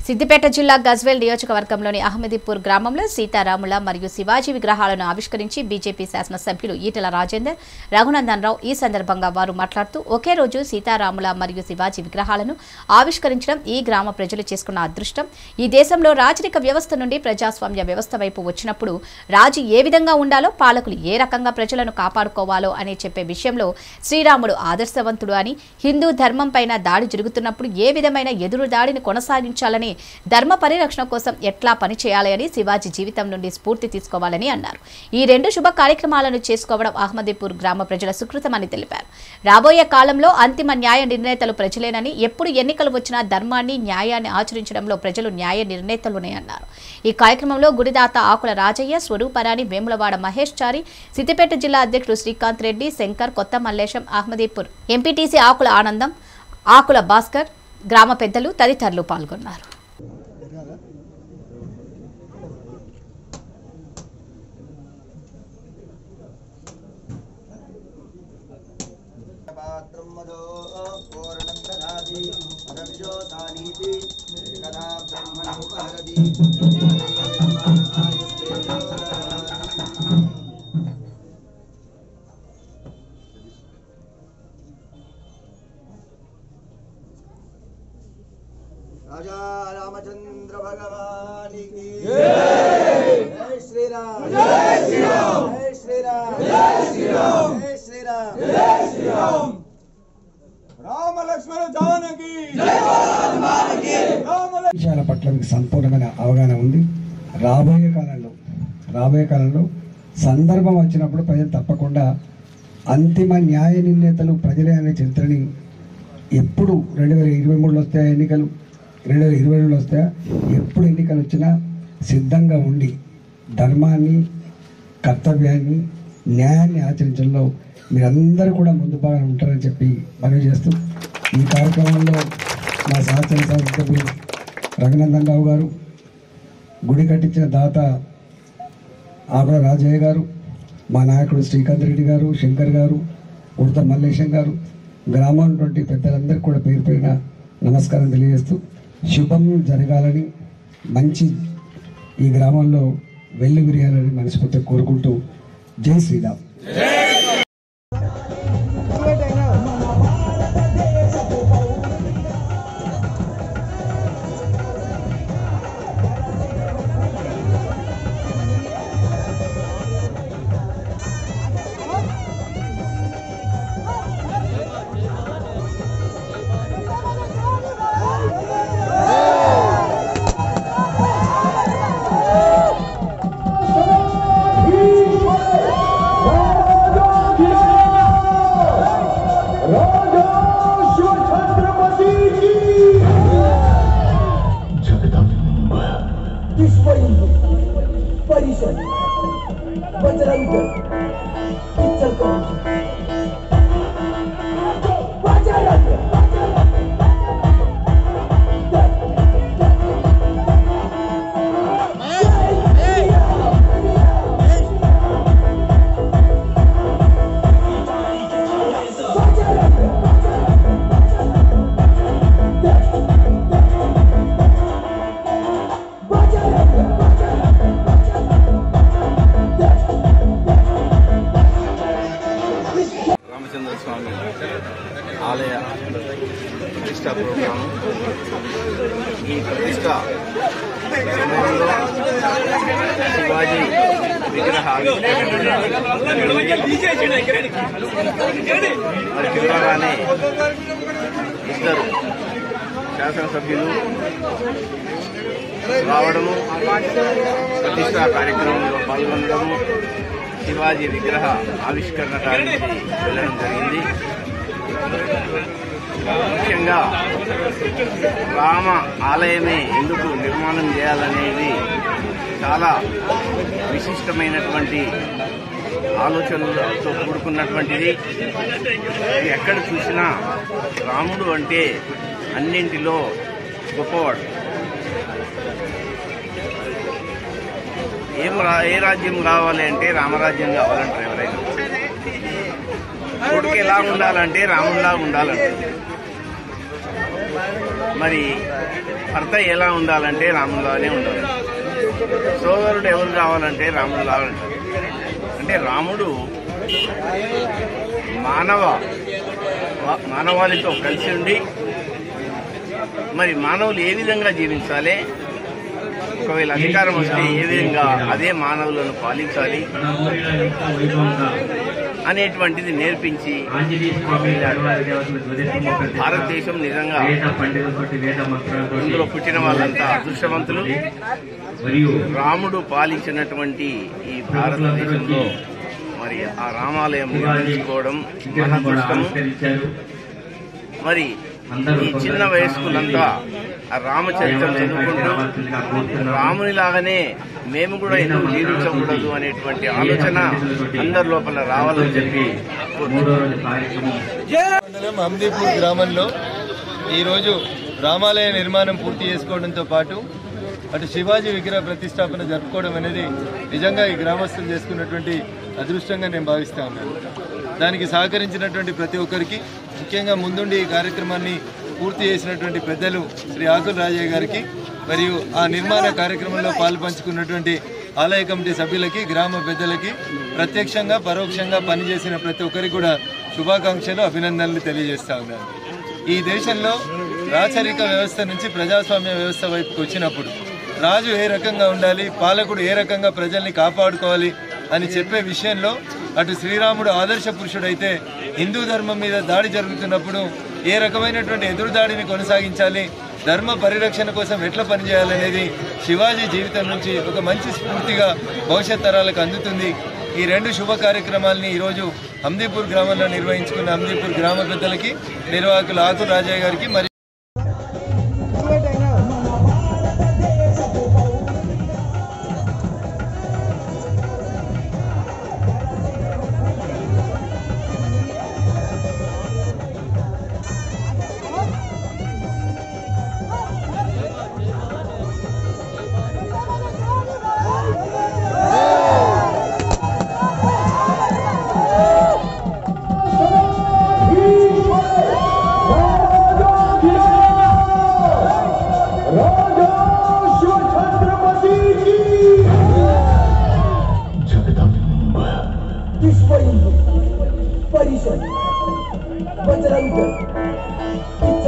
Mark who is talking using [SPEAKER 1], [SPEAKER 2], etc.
[SPEAKER 1] సిద్దిపేట జిల్లా గజ్వేల్ నియోజకవర్గంలోని అహ్మదీపూర్ గ్రామంలో సీతారాముల మరియు శివాజీ విగ్రహాలను ఆవిష్కరించి బీజేపీ శాసనసభ్యులు ఈటెల రాజేందర్ రఘునందన్ రావు ఈ సందర్భంగా వారు మాట్లాడుతూ ఒకే రోజు సీతారాముల మరియు శివాజీ విగ్రహాలను ఆవిష్కరించడం ఈ గ్రామ ప్రజలు చేసుకున్న అదృష్టం ఈ దేశంలో రాజరిక వ్యవస్థ నుండి ప్రజాస్వామ్య వ్యవస్థ వైపు వచ్చినప్పుడు రాజు ఏ విధంగా ఉండాలో పాలకులు ఏ రకంగా ప్రజలను కాపాడుకోవాలో అని చెప్పే విషయంలో శ్రీరాముడు ఆదర్శవంతుడు అని హిందూ ధర్మం పైన దాడి జరుగుతున్నప్పుడు ఏ విధమైన ఎదురు దాడిని కొనసాగించాలని ధర్మ పరిరక్షణ కోసం ఎట్లా పనిచేయాలి అని శివాజీ జీవితం నుండి స్ఫూర్తి తీసుకోవాలని అన్నారు ఈ రెండు శుభ కార్యక్రమాలను చేసుకోవడం అహ్మదీపూర్ గ్రామ ప్రజల సుకృతమని తెలిపారు రాబోయే కాలంలో అంతిమ న్యాయ నిర్ణేతలు ప్రజలేనని ఎప్పుడు ఎన్నికలు వచ్చినా ధర్మాన్ని న్యాయాన్ని ఆచరించడంలో ప్రజలు న్యాయ నిర్ణేతలునే అన్నారు ఈ కార్యక్రమంలో గుడిదాత ఆకుల రాజయ్య స్వరూపరాణి వేములవాడ మహేష్ చారి సిద్దిపేట జిల్లా అధ్యక్షుడు శ్రీకాంత్ రెడ్డి శంకర్ కొత్త మల్లేశం అహ్మదీపూర్ ఎంపీటీసీ ఆకుల ఆనందం ఆకుల భాస్కర్ గ్రామ పెద్దలు తదితరులు పాల్గొన్నారు
[SPEAKER 2] ब्रह्मदो पूर्णं ददाति रविजोतानीति कदा ब्रह्मणोपहरति राजा रामचंद्र भगवान की जय श्री राम जय श्री राम जय श्री राम जय श्री राम जय श्री राम जय श्री राम రామ లక్ష్మణ జానకి రామ
[SPEAKER 3] విషయాల పట్ల మీకు సంపూర్ణమైన అవగాహన ఉంది రాబోయే కాలంలో రాబోయే కాలంలో సందర్భం వచ్చినప్పుడు ప్రజలు తప్పకుండా అంతిమ న్యాయ నిర్ణేతలు ప్రజలే అనే చరిత్రని ఎప్పుడు రెండు వేల ఇరవై మూడులో వస్తాయా ఎన్నికలు రెండు వేల ఇరవై రెండులో వస్తాయా ఎప్పుడు ఎన్నికలు వచ్చినా సిద్ధంగా ఉండి ధర్మాన్ని కర్తవ్యాన్ని న్యాయాన్ని ఆచరించడంలో మీరందరూ కూడా ముందు భాగం ఉంటారని చెప్పి మనవి చేస్తూ ఈ కార్యక్రమంలో మా సహచర సభ్యులు రఘునందన్ రావు గారు గుడి కట్టించిన దాత ఆకుల రాజయ్య గారు మా నాయకుడు శ్రీకాంత్ రెడ్డి గారు శంకర్ గారు ఉడత మల్లేశం గారు గ్రామం ఉన్నటువంటి పెద్దలందరికీ కూడా పేరు పేరున నమస్కారం తెలియజేస్తూ శుభం జరగాలని మంచి ఈ గ్రామంలో వెల్లు విరియాలని మనస్ఫూర్తిగా కోరుకుంటూ జై శ్రీరామ్
[SPEAKER 4] विश्व हिंदू परिषद बजरंग इचलकरंजी बजरंग
[SPEAKER 5] రామచంద్ర స్వామి ఆలయ ప్రతిష్ట ప్రోగ్రాము ఈ ప్రతిష్ట సమయంలో శివాజీ విగ్రహ మరి పిలవగానే ఇద్దరు శాసనసభ్యులు రావడము ప్రతిష్టా కార్యక్రమంలో పాల్గొనడము శివాజీ విగ్రహ ఆవిష్కరణ కార్యక్రమం వెళ్ళడం జరిగింది ముఖ్యంగా రామ ఆలయమే ఎందుకు నిర్మాణం చేయాలనేది చాలా విశిష్టమైనటువంటి ఆలోచనలతో కూడుకున్నటువంటిది ఇది ఎక్కడ చూసినా రాముడు అంటే అన్నింటిలో గొప్పవాడు ఏం రా ఏ రాజ్యం కావాలి అంటే రామరాజ్యం కావాలంటారు ఎవరైనా కొడుకు ఎలా ఉండాలంటే రాముడిలా ఉండాలంటారు మరి భర్త ఎలా ఉండాలంటే రాములానే ఉండాలి సోదరుడు ఎవరు కావాలంటే రాములా అంటే రాముడు మానవ వా- మానవాళితో కలిసి ఉండి మరి మానవులు ఏ విధంగా జీవించాలి ఒకవేళ అధికారం వస్తే ఏ విధంగా అదే మానవులను పాలించాలి అనేటువంటిది నేర్పించి భారతదేశం నిజంగా ఇందులో పుట్టిన వాళ్ళంతా అదృష్టవంతులు
[SPEAKER 6] మరియు
[SPEAKER 5] రాముడు పాలించినటువంటి ఈ భారతదేశంలో మరి ఆ రామాలయం నిర్మించుకోవడం మన
[SPEAKER 6] విగ్రహం కూడా
[SPEAKER 5] అదృష్టము
[SPEAKER 6] ఆవిష్కరించారు
[SPEAKER 5] మరి ఈ చిన్న వయస్కులంతా ఆ రామచరిత్రం చదువుకుంటూ రామునిలాగానే మేము కూడా ఎందుకు జీవించకూడదు అనేటువంటి ఆలోచన అందరి లోపల రావాలని చెప్పి
[SPEAKER 6] మూడో రోజు కార్యక్రమం
[SPEAKER 7] మండలం అమ్దీపూర్ గ్రామంలో ఈరోజు రామాలయ నిర్మాణం పూర్తి చేసుకోవడంతో పాటు అటు శివాజీ విగ్రహ ప్రతిష్టాపన జరుపుకోవడం అనేది నిజంగా ఈ గ్రామస్తులు చేసుకున్నటువంటి అదృష్టంగా నేను భావిస్తా ఉన్నాను దానికి సహకరించినటువంటి ప్రతి ఒక్కరికి ముఖ్యంగా ముందుండి ఈ కార్యక్రమాన్ని పూర్తి చేసినటువంటి పెద్దలు శ్రీ ఆకుల రాజయ్య గారికి మరియు ఆ నిర్మాణ కార్యక్రమంలో పాల్పంచుకున్నటువంటి ఆలయ కమిటీ సభ్యులకి గ్రామ పెద్దలకి ప్రత్యక్షంగా పరోక్షంగా పనిచేసిన ప్రతి ఒక్కరికి కూడా శుభాకాంక్షలు అభినందనలు తెలియజేస్తా ఉన్నాను ఈ దేశంలో రాచరిక వ్యవస్థ నుంచి ప్రజాస్వామ్య వ్యవస్థ వైపుకి వచ్చినప్పుడు రాజు ఏ రకంగా ఉండాలి పాలకుడు ఏ రకంగా ప్రజల్ని కాపాడుకోవాలి అని చెప్పే విషయంలో అటు శ్రీరాముడు ఆదర్శ పురుషుడైతే హిందూ ధర్మం మీద దాడి జరుగుతున్నప్పుడు ఏ రకమైనటువంటి ఎదురుదాడిని కొనసాగించాలి ధర్మ పరిరక్షణ కోసం ఎట్లా పనిచేయాలనేది శివాజీ జీవితం నుంచి ఒక మంచి స్ఫూర్తిగా భవిష్యత్ తరాలకు అందుతుంది ఈ రెండు శుభ కార్యక్రమాలని ఈరోజు హందీపూర్ గ్రామంలో నిర్వహించుకున్న హందీపూర్ గ్రామ పెద్దలకి నిర్వాహకులు ఆకు రాజయ్య గారికి మరియు
[SPEAKER 4] विश्व हिंदू परिषद बजरंग